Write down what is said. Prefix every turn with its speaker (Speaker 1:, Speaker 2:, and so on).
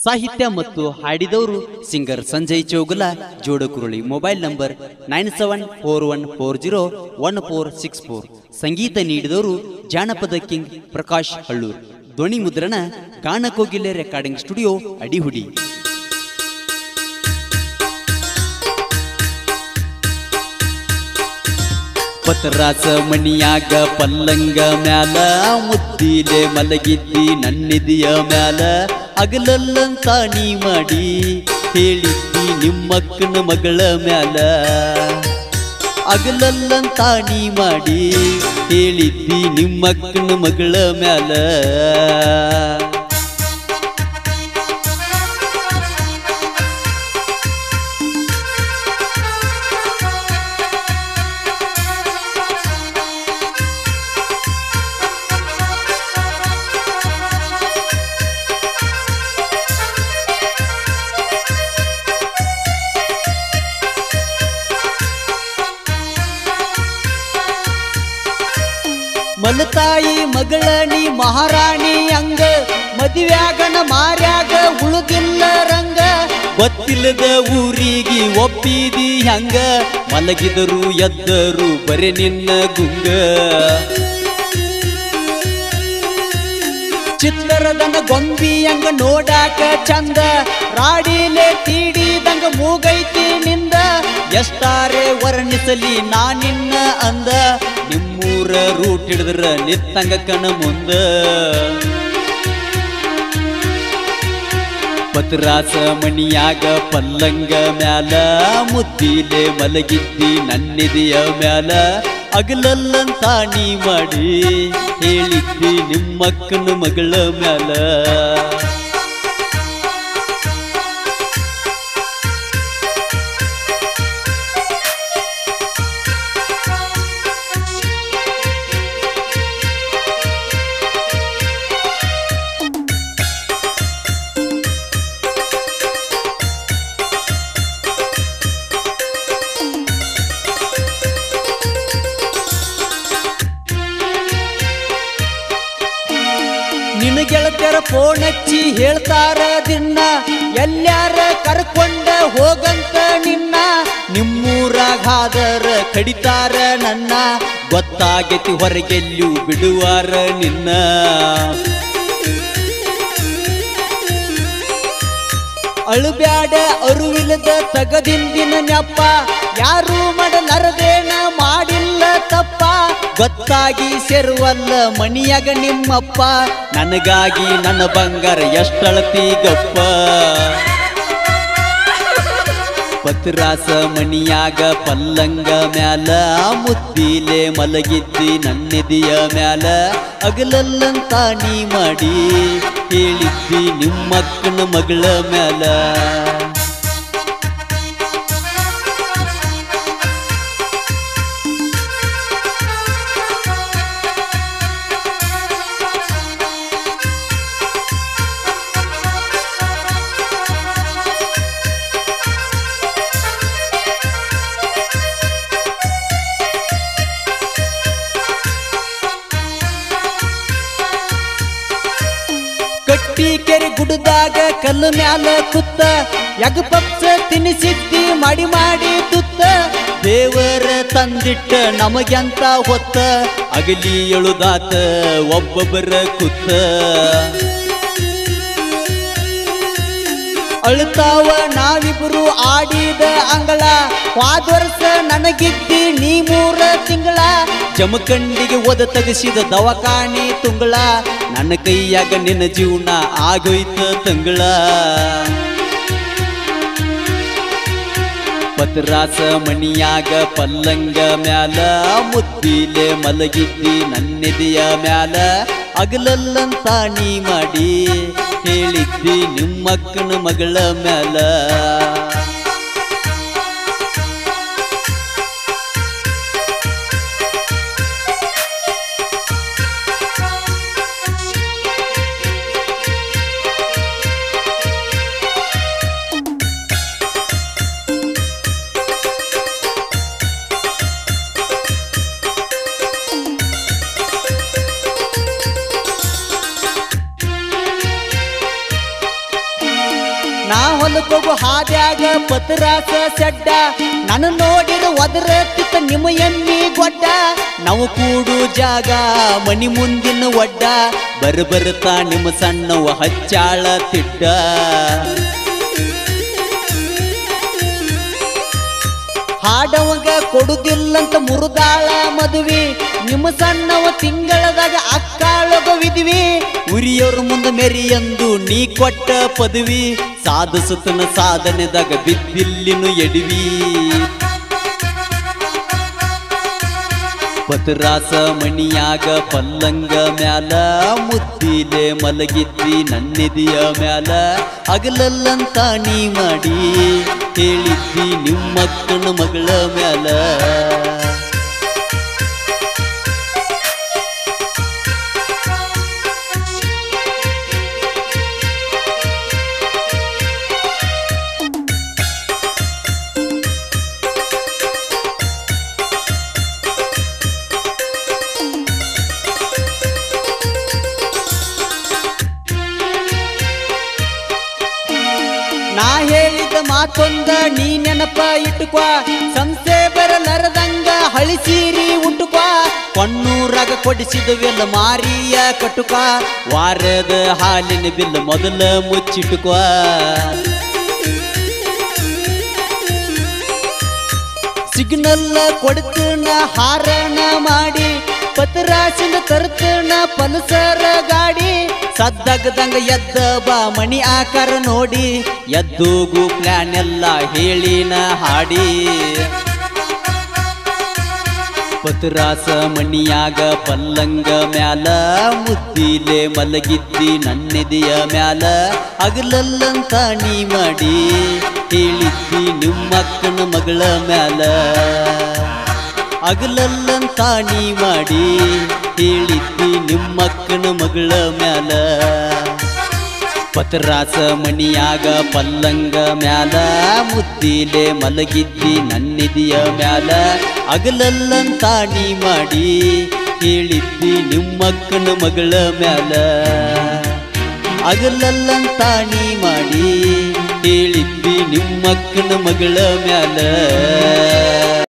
Speaker 1: ಸಾಹಿತ್ಯ ಮತ್ತು ಹಾಡಿದವರು singer Sanjay Chougula Jodakuruli mobile number nine seven four one four zero one four six four ಸಂಗೀತ ನೀಡಿದವರು ಜಾನಪದ ಕಿಂಗ್ ಪ್ರಕಾಶ್ ಹಳ್ಳೂರ್ ಧ್ವನಿ ಮುದ್ರಣ ಗಾನಕೋಗಿಲೆ ರೆಕಾರ್ಡಿಂಗ್ ಸ್ಟುಡಿಯೋ ಅಡಿಹುಡಿ ಪತರಾಸ ಮಣಿಯಾಗ ಪಲ್ಲಂಗ ಮ್ಯಾಲ ಮುದ್ದಿಲೆ ಮಲಗಿದ್ದಿ ನನ್ನಿದಿಯ ಮ್ಯಾಲ ಅಗಲಲ್ಲಂತ ನೀ ಮಾಡಿ ಹೇಳಿದ್ದಿ ನಿಮ್ಮಕ್ಕನ ಮಗಳ ಮ್ಯಾಲ ಅಗಲಲ್ಲಂತ ನೀ ಮಾಡಿ ಹೇಳಿದ್ದಿ ನಿಮ್ಮಕ್ಕನ ಮಗಳ ಮ್ಯಾಲ ಮಲತಾಯಿ ಮಗಳ ನೀ ಮಹಾರಾಣಿ ಹಂಗ ಮದುವ್ಯಾಗನ ಮಾರ್ಯಾಗ ಉಳುದಿಲ್ಲ ರಂಗ ಗೊತ್ತಿಲ್ಲದ ಊರಿಗೆ ಒಪ್ಪಿದಿ ಹಂಗ ಮಲಗಿದರು ಎದ್ದರು ಬರೆ ನಿನ್ನ ಗುಂಗ ಚಿತ್ತರದನ ಗೊಂಬಿ ಹಂಗ ನೋಡಾಕ ಚಂದ ರಾಡಿಲೆ ತೀಡಿದಂಗ ಮೂಗೈತಿ ನಿಂದ ಎಷ್ಟಾರೆ ವರ್ಣಿಸಲಿ ನಾ ನಿನ್ನ ಅಂದ ನಿಮ್ಮೂರ ರೂಟ್ ಹಿಡಿದ್ರ ನಿತ್ತಂಗ ಕಣ ಮುಂದ ಪತ್ರಾಸ ಮಣಿಯಾಗ ಪಲ್ಲಂಗ ಮ್ಯಾಲ ಮುದ್ದಿಲೆ ಮಲಗಿದ್ದಿ ನನ್ನಿದೆಯ ಮ್ಯಾಲ ಅಗಲಲ್ಲಂತ ನೀ ಮಾಡಿ ಹೇಳಿದ್ದಿ ನಿಮ್ಮಕ್ಕನ ಮಗಳ ಮ್ಯಾಲ ನಿನ್ನ ಗೆಳತಿಯರ ಫೋನ್ ಹಚ್ಚಿ ಹೇಳ್ತಾರ ದಿನ ಎಲ್ಲಾರ ಕರ್ಕೊಂಡ ಹೋಗಂತ ನಿನ್ನ ನಿಮ್ಮೂರಾಗ ಹಾದರ ಕಡಿತಾರ ನನ್ನ ಗೊತ್ತಾಗೈತಿ ಹೊರಗೆಲ್ಲೂ ಬಿಡುವಾರ ನಿನ್ನ ಅಳುಬ್ಯಾಡ ಅರುವಿಲ್ಲದ ತಗದಿಂದಿನ ನೆಪ್ಪ ಯಾರು ಮಾಡಲಾರದೇನ ಮಾಡಿಲ್ಲ ತಪ್ಪ ಗೊತ್ತಾಗಿ ಸೇರುವಲ್ಲ ಮಣಿಯಾಗ ನಿಮ್ಮಪ್ಪ ನನಗಾಗಿ ನನ್ನ ಬಂಗಾರ ಎಷ್ಟಳತಿ ಗಪ್ಪ ಪತ್ರಾಸ ಮಣಿಯಾಗ ಪಲ್ಲಂಗ ಮ್ಯಾಲ ಮುದ್ದಿಲೆ ಮಲಗಿದ್ದಿ ನನ್ನೆದಿಯ ಮ್ಯಾಲ ಅಗಲಲ್ಲಂತ ನೀ ಮಾಡಿ ಹೇಳಿದ್ದಿ ನಿಮ್ಮಕ್ಕನ ಮಗಳ ಮ್ಯಾಲ ಕಟ್ಟಿ ಕೆರೆ ಗುಡ್ಡದಾಗ ಕಲ್ಲು ಮ್ಯಾಲ ಕುತ್ತ ಯಗ ಪಪ್ಸ ತಿನಿಸಿದ್ದಿ ಮಾಡಿ ಮಾಡಿ ತುತ್ತ ದೇವರ ತಂದಿಟ್ಟ ನಮಗ್ಯಂತ ಹೊತ್ತ ಅಗಲಿ ಎಳುದಾತ ಒಬ್ಬೊಬ್ಬರ ಕುತ್ತ ಅಳುತ್ತಾವ ನಾವಿಬ್ರು ಆಡಿದ ಅಂಗಳ ಹೋದ ವರ್ಷ ನನಗಿದ್ದಿ ನೀ ಮೂರ ತಿಂಗಳ ಜಮಖಂಡಿಗೆ ಓದ ತಗಸಿದ ದವಾಖಾನಿ ತುಂಗಳ ನನ್ನ ಕೈಯಾಗ ನಿನ್ನ ಜೀವನ ಆಗೋಯ್ತ ತಂಗಳ ಪತ್ರಾಸ ಮಣಿಯಾಗ ಪಲ್ಲಂಗ ಮ್ಯಾಲ ಮುದ್ದಿಲೆ ಮಲಗಿದ್ದಿ ನನ್ನೆದೆಯ ಮ್ಯಾಲ ಅಗಲಲ್ಲಂತ ನೀ ಮಾಡಿ ಹೇಳಿದ್ದಿ ನಿಮ್ಮಕ್ಕನ ಮಗಳ ಮ್ಯಾಲ ನಾ ಹೊಲಕ್ಕೋಗು ಹಾದ್ಯಾಗ ಪತ್ರಾಸ ಸೆಡ್ಡ ನಾನು ನೋಡಿರ ಒದರತ್ತಿತ್ತ ನಿಮ್ಮ ಎಮ್ಮಿ ಗೊಡ್ಡ ನಾವು ಕೂಡು ಜಾಗ ಮನಿ ಮುಂದಿನ ಒಡ್ಡ ಬರ ಬರ್ತಾ ನಿಮ್ಮ ಸಣ್ಣವ ಹಚ್ಚಾಳ ತಿಡ್ಡ ಹಾಡವಂಗ ಕೊಡುದಿಲ್ಲಂತ ಮುರುದಾಳ ಮದುವೆ ನಿಮ್ಮ ಸಣ್ಣವ ತಿಂಗಳದಾಗ ಅಕ್ಕಾಳೊಗವಿದ್ವಿ ಉರಿಯೋರ್ ಮುಂದೆ ಮೆರಿಯಂದು ನೀ ಕೊಟ್ಟ ಪದವಿ ಸಾಧಿಸುತ್ತನ ಸಾಧನೆದಾಗ ಬಿದ್ದಿಲ್ಲಿನು ಎಡವಿ ಪತರಾಸ ಮಣಿಯಾಗ ಪಲ್ಲಂಗ ಮ್ಯಾಲ ಮುದ್ದಿಲೆ ಮಲಗಿದ್ದಿ ನನ್ನೆದಿಯ ಮ್ಯಾಲ ಅಗಲಲ್ಲಂತ ನೀ ಮಾಡಿ ಹೇಳಿದ್ದಿ ನಿಮ್ಮಕ್ಕನ ಮಗಳ ಮ್ಯಾಲ ನಾ ಹೇಳಿದ ಮಾತೊಂದ ನೀ ನೆನಪ ಇಟ್ಟುಕೋ ಸಂಸ್ಥೆ ಬರಲರದಂಗ ಹಳಿಸೀರಿ ಉಟ್ಟುಕೋ ಕೊಣ್ಣೂರಾಗ ಕೊಡಿಸಿದವೆಲ್ಲ ಮಾರಿಯ ಕಟ್ಟುಕ ವಾರದ ಹಾಲಿನ ಬಿಲ್ ಮೊದಲ ಮುಚ್ಚಿಟ್ಟುಕೋ ಸಿಗ್ನಲ್ ಕೊಡ್ತನ ಹಾರಣ ಮಾಡಿ ಪತರಾಸಿನ ತರ್ತನ ಪಲ್ಸರ ಗಾಡಿ ಸದ್ದಗದಂಗ ಎದ್ದ ಬಾ ಮಣಿ ಆಕಾರ ನೋಡಿ ಎದ್ದೋಗು ಪ್ಲಾನ್ ಎಲ್ಲ ಹೇಳಿನ ಹಾಡಿ ಪತರಾಸ ಮಣಿಯಾಗ ಪಲ್ಲಂಗ ಮ್ಯಾಲ ಮುದ್ದಿಲೆ ಮಲಗಿದ್ದಿ ನನ್ನೆದೆಯ ಮ್ಯಾಲ ಅಗಲಲ್ಲಂತ ನೀ ಮಾಡಿ ಹೇಳಿದ್ದಿ ನಿಮ್ಮಕ್ಕನ ಮಗಳ ಮ್ಯಾಲ ಅಗಲಲ್ಲಂತ ನೀ ಮಾಡಿ ಹೇಳಿದ್ದಿ ನಿಮ್ಮಕ್ಕನ ಮಗಳ ಮ್ಯಾಲ ಪತರಾಸ ಮಣಿಯಾಗ ಪಲ್ಲಂಗ ಮ್ಯಾಲ ಮುದ್ದಿಲೆ ಮಲಗಿದ್ದಿ ನನ್ನಿದಿಯ ಮ್ಯಾಲ ಅಗಲಲ್ಲಂತ ನೀ ಮಾಡಿ ಹೇಳಿದ್ದಿ ನಿಮ್ಮಕ್ಕನ ಮಗಳ ಮ್ಯಾಲ ಅಗಲಲ್ಲಂತ ನೀ ಮಾಡಿ ಹೇಳಿದ್ದಿ ನಿಮ್ಮಕ್ಕನ ಮಗಳ ಮ್ಯಾಲ